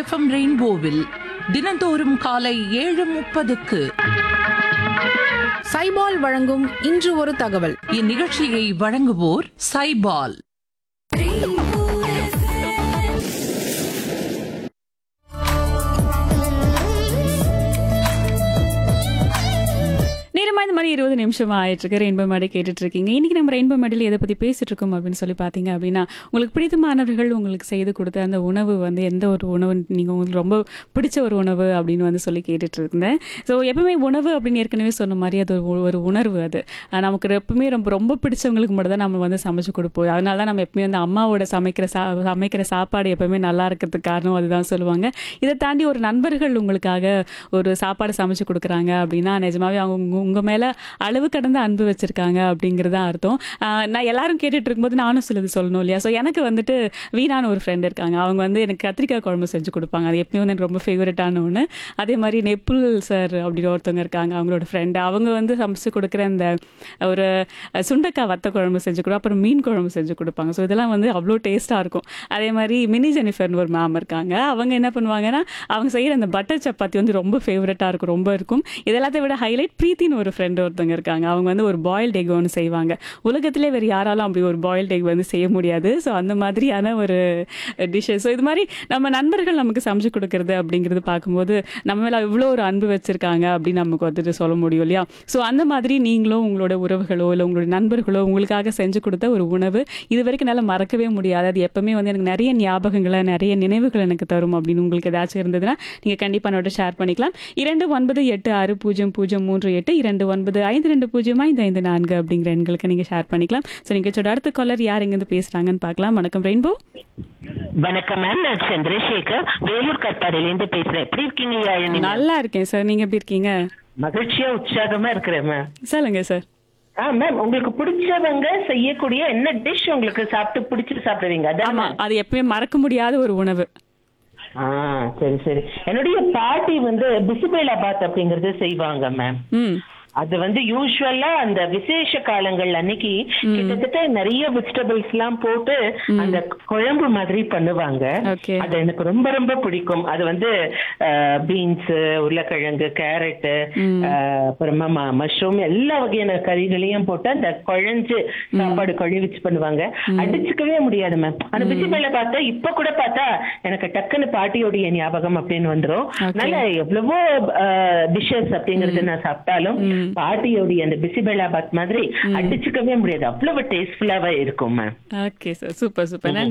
FM ரெயின்போவில் தினந்தோறும் காலை ஏழு முப்பதுக்கு சைபால் வழங்கும் இன்று ஒரு தகவல் இந்நிகழ்ச்சியை வழங்குவோர் சைபால் நேரமா இந்த மாதிரி இருபது நிமிஷம் ஆயிட்டு இருக்கு ரெயின்போ மேடை கேட்டுட்டு இருக்கீங்க இன்னைக்கு நம்ம ரெயின்போ மேடையில் எதை பத்தி பேசிட்டு இருக்கோம் அப்படின்னு சொல்லி பாத்தீங்க அப்படின்னா உங்களுக்கு பிடித்தமானவர்கள் உங்களுக்கு செய்து கொடுத்த அந்த உணவு வந்து எந்த ஒரு உணவு நீங்க உங்களுக்கு ரொம்ப பிடிச்ச ஒரு உணவு அப்படின்னு வந்து சொல்லி கேட்டுட்டு இருந்தேன் ஸோ எப்பவுமே உணவு அப்படின்னு ஏற்கனவே சொன்ன மாதிரி அது ஒரு ஒரு உணர்வு அது அஹ் நமக்கு எப்பவுமே ரொம்ப ரொம்ப பிடிச்சவங்களுக்கு மட்டும் தான் நம்ம வந்து சமைச்சு கொடுப்போம் அதனால தான் நம்ம எப்பவுமே வந்து அம்மாவோட சமைக்கிற சா சமைக்கிற சாப்பாடு எப்பவுமே நல்லா இருக்கிறதுக்கு காரணம் அதுதான் சொல்லுவாங்க இதை தாண்டி ஒரு நண்பர்கள் உங்களுக்காக ஒரு சாப்பாடு சமைச்சு கொடுக்குறாங்க அப்படின்னா நிஜமாவே அவங்க உங்க- உங்க மேல அளவு கடந்த அன்பு வச்சிருக்காங்க அப்படிங்கிறது தான் அர்த்தம் ஆஹ் நான் எல்லாரும் கேட்டுட்டு இருக்கும்போது நானும் சிலது சொல்லணும் இல்லையா ஸோ எனக்கு வந்துட்டு வீணான ஒரு ஃப்ரெண்ட் இருக்காங்க அவங்க வந்து எனக்கு கத்திரிக்காய் குழம்பு செஞ்சு கொடுப்பாங்க அது எப்பயும் வந்து எனக்கு ரொம்ப ஃபேவரட்டான ஒன்று அதே மாதிரி நெப்புல் சார் அப்படின்னு ஒருத்தவங்க இருக்காங்க அவங்களோட ஃப்ரெண்டு அவங்க வந்து சமைச்சு கொடுக்குற அந்த ஒரு அஹ், சுண்டைக்காய் வத்த குழம்பு செஞ்சு கொடு அப்புறம் மீன் குழம்பு செஞ்சு கொடுப்பாங்க ஸோ இதெல்லாம் வந்து அவ்வளோ டேஸ்ட்டாக இருக்கும் அதே மாதிரி மினி ஜெனிஃபர்னு ஒரு மேம் இருக்காங்க அவங்க என்ன பண்ணுவாங்கன்னா அவங்க செய்கிற அந்த பட்டர் சப்பாத்தி வந்து ரொம்ப ஃபேவரட்டாக இருக்கும் ரொம்ப இருக்கும் இதெல்லாத்தையும் விட ஹைலைட் பிரீத்தின்னு ஒரு ஃப்ரெண்டு ஒருத்தவங்க இருக்காங்க அவங்க வந்து ஒரு பாயில்ட் எக் ஒன்று செய்வாங்க உலகத்திலே வேறு யாராலும் அப்படி ஒரு பாயில்ட் எக் வந்து செய்ய முடியாது ஸோ அந்த மாதிரியான ஒரு டிஷ்ஷஸ் ஸோ இது மாதிரி நம்ம நண்பர்கள் நமக்கு சமைச்சு கொடுக்கறது அப்படிங்கிறது பார்க்கும்போது நம்ம மேலே இவ்வளோ ஒரு அன்பு வச்சிருக்காங்க அப்படின்னு நமக்கு வந்துட்டு சொல்ல முடியும் இல்லையா ஸோ அந்த மாதிரி நீங்களும் உங்களோட உறவுகளோ இல்லை உங்களோட நண்பர்களோ உங்களுக்காக செஞ்சு கொடுத்த ஒரு உணவு இது வரைக்கும் என்னால் மறக்கவே முடியாது அது எப்பவுமே வந்து எனக்கு நிறைய ஞாபகங்களை நிறைய நினைவுகள் எனக்கு தரும் அப்படின்னு உங்களுக்கு ஏதாச்சும் இருந்ததுன்னா நீங்கள் கண்டிப்பாக என்னோட ஷேர் பண்ணிக்கலாம் இரண்டு ஒன்பது எட்டு ஆறு பூஜ்ஜியம் பூஜ்ஜியம் மூன்று எட்டு இரண்டு ஒன்பது ஐந்து ரெண்டு பூஜ்ஜியம் ஐந்து ஐந்து நான்கு அப்படிங்கிற எண்களுக்கு நீங்கள் ஷேர் பண்ணிக்கலாம் ஸோ நீங்கள் அடுத்த காலர் யார் எங்கேருந்து பேசுகிறாங்கன்னு பார்க்கலாம் வணக்கம் ரெயின்போ வணக்கம் மேம் நான் சந்திரசேகர் வேலூர் கற்பாடியிலேருந்து பேசுறேன் எப்படி இருக்கீங்க யாழினி ma'am? நல்லா இருக்கேன் சார் நீங்கள் எப்படி இருக்கீங்க மகிழ்ச்சியா உற்சாகமா இருக்கிறேன் மேம் சொல்லுங்க சார் ஆ மேம் உங்களுக்கு பிடிச்சவங்க செய்யக்கூடிய என்ன டிஷ் உங்களுக்கு சாப்பிட்டு பிடிச்சு சாப்பிடுவீங்க அதான் ஆமா அது எப்பவுமே மறக்க முடியாத ஒரு உணவு ஆ சரி சரி என்னுடைய பாட்டி வந்து பிசிபேலாபாத் அப்படிங்கறது செய்வாங்க மேம் ம் அது வந்து யூஸ்வலா அந்த விசேஷ காலங்கள் அன்னைக்கு கிட்டத்தட்ட நிறைய வெஜிடபிள்ஸ் எல்லாம் போட்டு அந்த குழம்பு மாதிரி பண்ணுவாங்க Okay. அது எனக்கு ரொம்ப ரொம்ப பிடிக்கும் அது வந்து பீன்ஸ் உருளைக்கிழங்கு கேரட் அப்புறமா மஷ்ரூம் எல்லா வகையான கறிகளையும் போட்டு அந்த குழஞ்சு சாப்பாடு கழுவிச்சு பண்ணுவாங்க அடிச்சுக்கவே முடியாது மேம் அந்த பிசிபேல பார்த்தா இப்ப கூட பார்த்தா எனக்கு டக்குன்னு பாட்டியோடைய ஞாபகம் அப்படின்னு வந்துரும் அதனால எவ்வளவோ டிஷ்ஷஸ் அப்படிங்கறது நான் சாப்பிட்டாலும் பாட்டியோடைய அந்த பிசிபேலாபாத் மாதிரி அடிச்சுக்கவே முடியாது அவ்வளவு டேஸ்ட்ஃபுல்லாவே இருக்கும் ma'am okay sir super super நன்றி